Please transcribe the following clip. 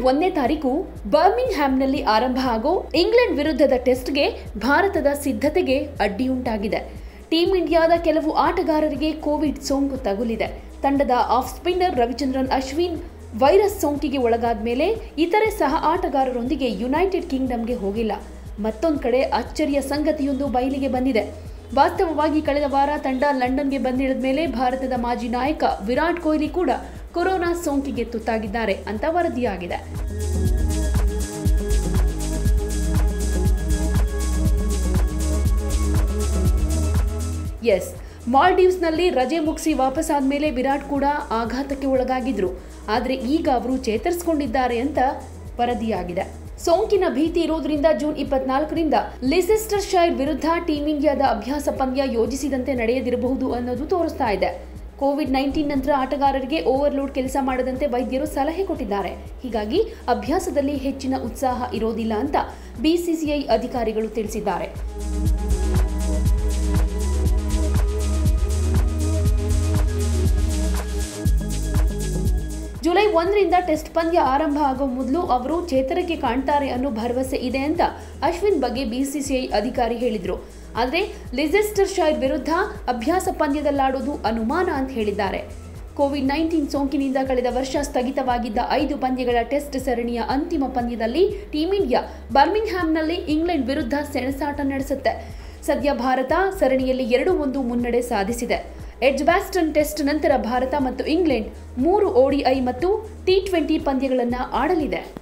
ಒಂದನೇ ತಾರೀಕು ಬರ್ಮಿಂಗ್ ಹ್ಯಾಮ್ನಲ್ಲಿ ಆರಂಭ ಆಗೋ ಇಂಗ್ಲೆಂಡ್ ವಿರುದ್ಧದ ಟೆಸ್ಟ್ಗೆ ಭಾರತದ ಸಿದ್ಧತೆಗೆ ಅಡ್ಡಿಯುಂಟಾಗಿದೆ ಟೀಂ ಇಂಡಿಯಾದ ಕೆಲವು ಆಟಗಾರರಿಗೆ ಕೋವಿಡ್ ಸೋಂಕು ತಗುಲಿದೆ ತಂಡದ off spinner Ravichandran Ashwin virus ಸೋಂಕಿಗೆ ಒಳಗಾದ ಮೇಲೆ ಇತರೆ ಸಹ ಆಟಗಾರರೊಂದಿಗೆ ಯುನೈಟೆಡ್ ಕಿಂಗ್ಡಮ್ಗೆ ಹೋಗಿಲ್ಲ ಮತ್ತೊಂದು ಕಡೆ ಅಚ್ಚರಿಯ ಸಂಗತಿಯೊಂದು ಬಯಲಿಗೆ ಬಂದಿದೆ ವಾಸ್ತವವಾಗಿ ಕಳೆದ ವಾರ ತಂಡ ಲಂಡನ್ಗೆ ಬಂದಿಳಿದ ಮೇಲೆ ಭಾರತದ ಮಾಜಿ ನಾಯಕ ವಿರಾಟ್ ಕೊಹ್ಲಿ ಕೂಡ ಕೊರೋನಾ ಸೋಂಕಿಗೆ ತುತ್ತಾಗಿದ್ದಾರೆ ಅಂತ ವರದಿಯಾಗಿದೆ ಎಸ್ ಮಾಲ್ಡೀವ್ಸ್ನಲ್ಲಿ ರಜೆ ಮುಗಿಸಿ ವಾಪಸ್ಸಾದ ಮೇಲೆ ವಿರಾಟ್ ಕೂಡ ಆಘಾತಕ್ಕೆ ಒಳಗಾಗಿದ್ರು ಆದರೆ ಈಗ ಅವರು ಚೇತರಿಸಿಕೊಂಡಿದ್ದಾರೆ ಅಂತ ವರದಿಯಾಗಿದೆ ಸೋಂಕಿನ ಭೀತಿ ಇರೋದ್ರಿಂದ ಜೂನ್ ಇಪ್ಪತ್ನಾಲ್ಕರಿಂದ ಲಿಸೆಸ್ಟರ್ ಶೈರ್ ವಿರುದ್ಧ ಟೀಂ ಇಂಡಿಯಾದ ಅಭ್ಯಾಸ ಪಂದ್ಯ ಯೋಜಿಸಿದಂತೆ ನಡೆಯದಿರಬಹುದು ಅನ್ನೋದು ತೋರಿಸ್ತಾ ಇದೆ ಕೋವಿಡ್ ನೈನ್ಟೀನ್ ನಂತರ ಆಟಗಾರರಿಗೆ ಓವರ್ಲೋಡ್ ಕೆಲಸ ಮಾಡದಂತೆ ವೈದ್ಯರು ಸಲಹೆ ಕೊಟ್ಟಿದ್ದಾರೆ ಹೀಗಾಗಿ ಅಭ್ಯಾಸದಲ್ಲಿ ಹೆಚ್ಚಿನ ಉತ್ಸಾಹ ಇರೋದಿಲ್ಲ ಅಂತ ಬಿಸಿಸಿಐ ಅಧಿಕಾರಿಗಳು ತಿಳಿಸಿದ್ದಾರೆ ಜುಲೈ ಒಂದರಿಂದ ಟೆಸ್ಟ್ ಪಂದ್ಯ ಆರಂಭ ಆಗೋ ಮೊದಲು ಅವರು ಚೇತರಿಕೆ ಕಾಣ್ತಾರೆ ಅನ್ನೋ ಭರವಸೆ ಇದೆ ಅಂತ ಅಶ್ವಿನ್ ಬಗ್ಗೆ ಬಿಸಿಸಿಐ ಅಧಿಕಾರಿ ಹೇಳಿದ್ರು ಆದರೆ ಲಿಸೆಸ್ಟರ್ ಶೈರ್ ವಿರುದ್ಧ ಅಭ್ಯಾಸ ಪಂದ್ಯದಲ್ಲಾಡೋದು ಅನುಮಾನ ಅಂತ ಹೇಳಿದ್ದಾರೆ ಕೋವಿಡ್ ನೈನ್ಟೀನ್ ಸೋಂಕಿನಿಂದ ಕಳೆದ ವರ್ಷ ಸ್ಥಗಿತವಾಗಿದ್ದ ಐದು ಪಂದ್ಯಗಳ ಟೆಸ್ಟ್ ಸರಣಿಯ ಅಂತಿಮ ಪಂದ್ಯದಲ್ಲಿ ಟೀಂ ಇಂಡಿಯಾ ಬರ್ಮಿಂಗ್ಹ್ಯಾಮ್ನಲ್ಲಿ ಇಂಗ್ಲೆಂಡ್ ವಿರುದ್ಧ ಸೆಣಸಾಟ ನಡೆಸುತ್ತೆ ಸದ್ಯ ಭಾರತ ಸರಣಿಯಲ್ಲಿ ಎರಡು ಒಂದು ಮುನ್ನಡೆ ಸಾಧಿಸಿದೆ ಎಡ್ಜ್ಬ್ಯಾಸ್ಟನ್ ಟೆಸ್ಟ್ ನಂತರ ಭಾರತ ಮತ್ತು ಇಂಗ್ಲೆಂಡ್ ಮೂರು ಓಡಿಐ ಮತ್ತು ಟಿ ಟ್ವೆಂಟಿ ಪಂದ್ಯಗಳನ್ನು ಆಡಲಿದೆ